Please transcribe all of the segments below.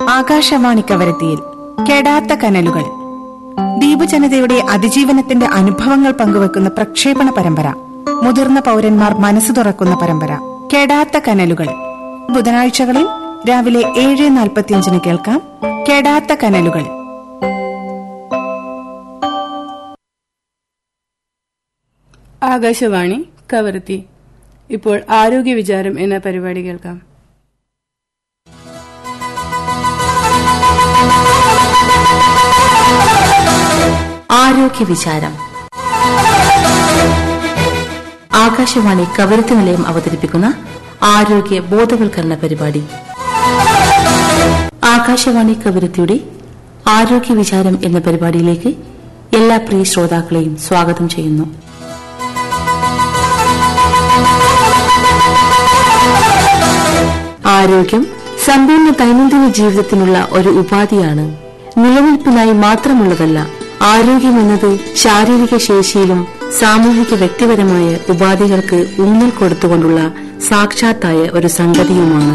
ആകാശവാണി കവരത്തിയിൽ കെടാത്ത കനലുകൾ ദ്വീപ് ജനതയുടെ അതിജീവനത്തിന്റെ അനുഭവങ്ങൾ പങ്കുവെക്കുന്ന പ്രക്ഷേപണ പരമ്പര മുതിർന്ന പൗരന്മാർ മനസ്സ് തുറക്കുന്ന പരമ്പര കെടാത്ത കനലുകൾ ബുധനാഴ്ചകളിൽ രാവിലെ ഏഴ് നാൽപ്പത്തിയഞ്ചിന് കേൾക്കാം കെടാത്ത കനലുകൾ ആകാശവാണി കവരത്തി ഇപ്പോൾ ആരോഗ്യ വിചാരം എന്ന പരിപാടി കേൾക്കാം ആരോഗ്യ വിചാരം ആകാശവാണി കവരത്തി നിലയം അവതരിപ്പിക്കുന്ന ആരോഗ്യ ബോധവൽക്കരണ പരിപാടി ആകാശവാണി കവരത്തിയുടെ ആരോഗ്യ വിചാരം എന്ന പരിപാടിയിലേക്ക് എല്ലാ പ്രിയ ശ്രോതാക്കളെയും സ്വാഗതം ചെയ്യുന്നു ആരോഗ്യം സമ്പൂർണ്ണ ദൈനംദിന ജീവിതത്തിനുള്ള ഒരു ഉപാധിയാണ് നിലനിൽപ്പിനായി മാത്രമുള്ളതല്ല ആരോഗ്യമെന്നത് ശാരീരിക ശേഷിയിലും സാമൂഹിക വ്യക്തിപരമായ ഉപാധികൾക്ക് ഊന്നൽ കൊടുത്തുകൊണ്ടുള്ള സാക്ഷാത്തായ ഒരു സംഗതിയുമാണ്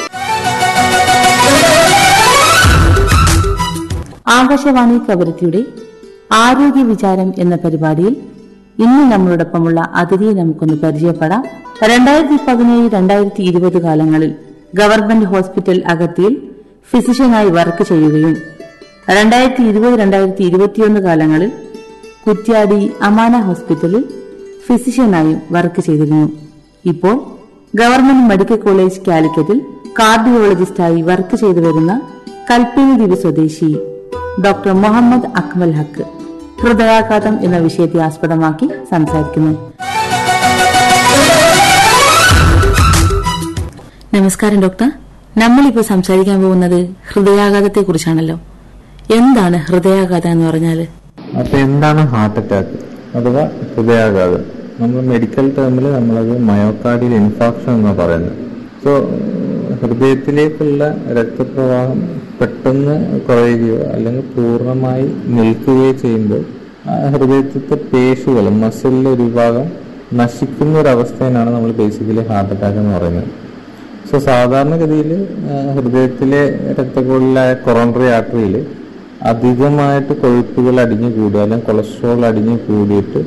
ആകാശവാണി കവരത്തിയുടെ ആരോഗ്യ വിചാരം എന്ന പരിപാടിയിൽ ഇന്ന് നമ്മളോടൊപ്പമുള്ള അതിഥിയെ നമുക്കൊന്ന് പരിചയപ്പെടാം രണ്ടായിരത്തി പതിനേഴ് രണ്ടായിരത്തി ഇരുപത് കാലങ്ങളിൽ ഗവൺമെന്റ് ഹോസ്പിറ്റൽ അഗത്തിയിൽ ഫിസിഷ്യനായി വർക്ക് ചെയ്യുകയും രണ്ടായിരത്തി ഇരുപത് രണ്ടായിരത്തി ഇരുപത്തിയൊന്ന് കാലങ്ങളിൽ കുറ്റ്യാടി അമാന ഹോസ്പിറ്റലിൽ ഫിസിഷ്യനായും വർക്ക് ചെയ്തിരുന്നു ഇപ്പോൾ ഗവൺമെന്റ് മെഡിക്കൽ കോളേജ് കാലിക്കറ്റിൽ കാർഡിയോളജിസ്റ്റായി വർക്ക് ചെയ്തു വരുന്ന കൽപ്പിനി ദ്വീപ് സ്വദേശി ഡോക്ടർ മുഹമ്മദ് അക്മൽ ഹക്ക് ഹൃദയാഘാതം എന്ന വിഷയത്തെ ആസ്പദമാക്കി സംസാരിക്കുന്നു നമസ്കാരം ഡോക്ടർ നമ്മളിപ്പോൾ സംസാരിക്കാൻ പോകുന്നത് ഹൃദയാഘാതത്തെ കുറിച്ചാണല്ലോ എന്താണ് ഹൃദയാഘാതം എന്ന് പറഞ്ഞാല് അപ്പൊ എന്താണ് ഹാർട്ട് അറ്റാക്ക് അഥവാ ഹൃദയാഘാതം നമ്മൾ മെഡിക്കൽ ടേമിൽ നമ്മളത് മയോകാർഡിയൽ ഇൻഫാക്ഷൻ എന്നാണ് പറയുന്നത് സോ ഹൃദയത്തിലേക്കുള്ള രക്തപ്രവാഹം പെട്ടെന്ന് കുറയുകയോ അല്ലെങ്കിൽ പൂർണ്ണമായി നിൽക്കുകയോ ചെയ്യുമ്പോൾ ആ ഹൃദയത്തിലെ പേശികൾ മസിലിലെ ഒരു വിഭാഗം നശിക്കുന്ന ഒരു അവസ്ഥയാണ് നമ്മൾ ബേസിക്കലി ഹാർട്ട് അറ്റാക്ക് എന്ന് പറയുന്നത് സോ സാധാരണഗതിയിൽ ഹൃദയത്തിലെ രക്തക്കുഴലിലായ കൊറോണറി ആർട്ടറിയിൽ അധികമായിട്ട് കൊഴുപ്പുകൾ അടിഞ്ഞു കൂടുക അല്ലെങ്കിൽ കൊളസ്ട്രോൾ അടിഞ്ഞു കൂടിയിട്ട്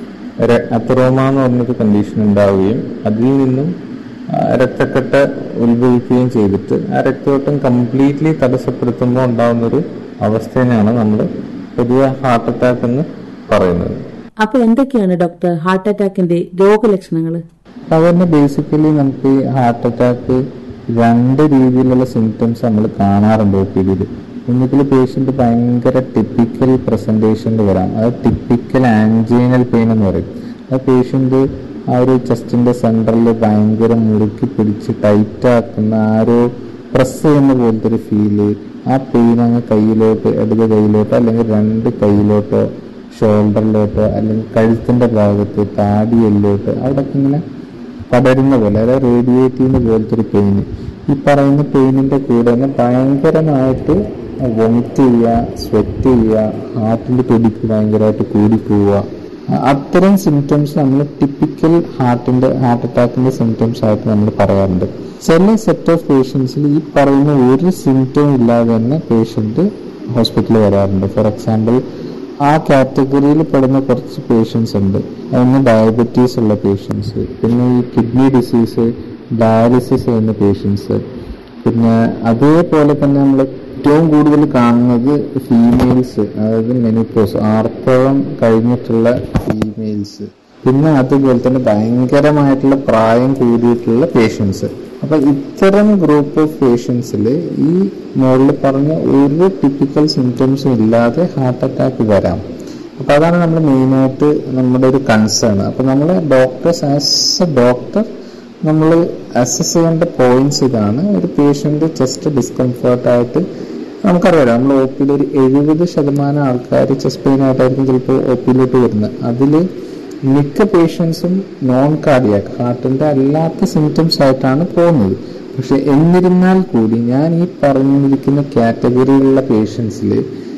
അത്തറോമ എന്ന് പറഞ്ഞൊരു കണ്ടീഷൻ ഉണ്ടാവുകയും അതിൽ നിന്നും ആ, രക്തക്കെട്ട് ഉത്ഭവിക്കുകയും ചെയ്തിട്ട് ആ രക്തയോട്ടം കംപ്ലീറ്റ്ലി തടസ്സപ്പെടുത്തുമ്പോൾ ഉണ്ടാവുന്നൊരു അവസ്ഥേനെയാണ് നമ്മൾ പൊതുവെ ഹാർട്ട് അറ്റാക്ക് എന്ന് പറയുന്നത് അപ്പൊ എന്തൊക്കെയാണ് ഡോക്ടർ ഹാർട്ട് അറ്റാക്കിന്റെ രോഗലക്ഷണങ്ങൾ സാധാരണ ബേസിക്കലി നമുക്ക് ഈ ഹാർട്ട് അറ്റാക്ക് രണ്ട് രീതിയിലുള്ള സിംറ്റംസ് നമ്മൾ കാണാറുണ്ട് ഒ പി ഡിയിൽ ഒന്നുകിൽ പേഷ്യന്റ് ഭയങ്കര ടിപ്പിക്കൽ പ്രസന്റേഷനിൽ വരാം അത് ടിപ്പിക്കൽ ആൻജീനൽ പെയിൻ എന്ന് പറയും ആ പേഷ്യന്റ് ആ ഒരു ചെസ്റ്റിന്റെ സെൻറ്ററിൽ ഭയങ്കര മുറുക്കി പിടിച്ച് ടൈറ്റ് ആക്കുന്ന ആ ഒരു പ്രസ് ചെയ്യുന്ന പോലത്തെ ഒരു ഫീല് ആ പെയിൻ അങ്ങ് കയ്യിലോട്ട് ഇടത് കയ്യിലോട്ടോ അല്ലെങ്കിൽ രണ്ട് കയ്യിലോട്ടോ ഷോൾഡറിലോട്ടോ അല്ലെങ്കിൽ കഴുത്തിന്റെ ഭാഗത്ത് താടിയെല്ലോട്ട് അവിടെ ഇങ്ങനെ പടരുന്ന പോലെ അതായത് റേഡിയേറ്റ് ചെയ്യുന്ന പോലത്തെ ഒരു പെയിന് ഈ പറയുന്ന പെയിനിന്റെ കൂടെ തന്നെ ഭയങ്കരമായിട്ട് വൊമിറ്റ് ചെയ്യുക സ്വെറ്റ് ചെയ്യുക ഹാർട്ടിന്റെ തുടിപ്പ് ഭയങ്കരമായിട്ട് കൂടിപ്പോവുക അ- അത്തരം സിംറ്റംസ് നമ്മൾ ടിപ്പിക്കൽ ഹാർട്ടിന്റെ ഹാർട്ട് അറ്റാക്കിന്റെ സിംറ്റംസ് ആയിട്ട് നമ്മൾ പറയാറുണ്ട് ചില സെറ്റ് ഓഫ് പേഷ്യൻസിൽ ഈ പറയുന്ന ഒരു സിംറ്റം ഇല്ലാതെ തന്നെ പേഷ്യന്റ് ഹോസ്പിറ്റലിൽ വരാറുണ്ട് ഫോർ എക്സാമ്പിൾ ആ കാറ്റഗറിയിൽ പെടുന്ന കുറച്ച് പേഷ്യൻസ് ഉണ്ട് അതിന് ഡയബറ്റീസ് ഉള്ള പേഷ്യൻസ് പിന്നെ ഈ കിഡ്നി ഡിസീസ് ഡയാലിസിസ് ചെയ്യുന്ന പേഷ്യൻസ് പിന്നെ അതേപോലെ തന്നെ നമ്മൾ ഏറ്റവും കൂടുതൽ കാണുന്നത് ഫീമെയിൽസ് അതായത് മെനിപ്പോസ് ആർത്തവം കഴിഞ്ഞിട്ടുള്ള ഫീമെയിൽസ് പിന്നെ അതുപോലെ തന്നെ ഭയങ്കരമായിട്ടുള്ള പ്രായം കൂടിയിട്ടുള്ള പേഷ്യൻസ് അപ്പൊ ഇത്തരം ഗ്രൂപ്പ് ഓഫ് പേഷ്യൻസിൽ ഈ മുകളിൽ പറഞ്ഞ ഒരു ടിപ്പിക്കൽ സിംറ്റംസും ഇല്ലാതെ ഹാർട്ട് അറ്റാക്ക് വരാം അപ്പൊ അതാണ് നമ്മൾ മെയിനായിട്ട് നമ്മുടെ ഒരു കൺസേൺ അപ്പൊ നമ്മൾ ഡോക്ടേഴ്സ് ആസ് എ ഡോക്ടർ നമ്മൾ അസസ് ചെയ്യേണ്ട പോയിന്റ്സ് ഇതാണ് ഒരു പേഷ്യന്റ് ചെസ്റ്റ് ഡിസ്കംഫേർട്ട് ആയിട്ട് നമുക്കറിയാം നമ്മൾ ഒ പിയിൽ ഒരു എഴുപത് ശതമാനം ആൾക്കാർ ചെസ്റ്റ് പെയിൻ ആയിട്ടായിരിക്കും ചിലപ്പോൾ ഒ പിയിലോട്ട് വരുന്നത് അതിൽ മിക്ക പേഷ്യൻസും നോൺ കാർഡിയാക് ഹാർട്ടിന്റെ അല്ലാത്ത സിംറ്റംസ് ആയിട്ടാണ് പോകുന്നത് പക്ഷെ എന്നിരുന്നാൽ കൂടി ഞാൻ ഈ പറഞ്ഞിരിക്കുന്ന കാറ്റഗറിയിലുള്ള പേഷ്യൻസിൽ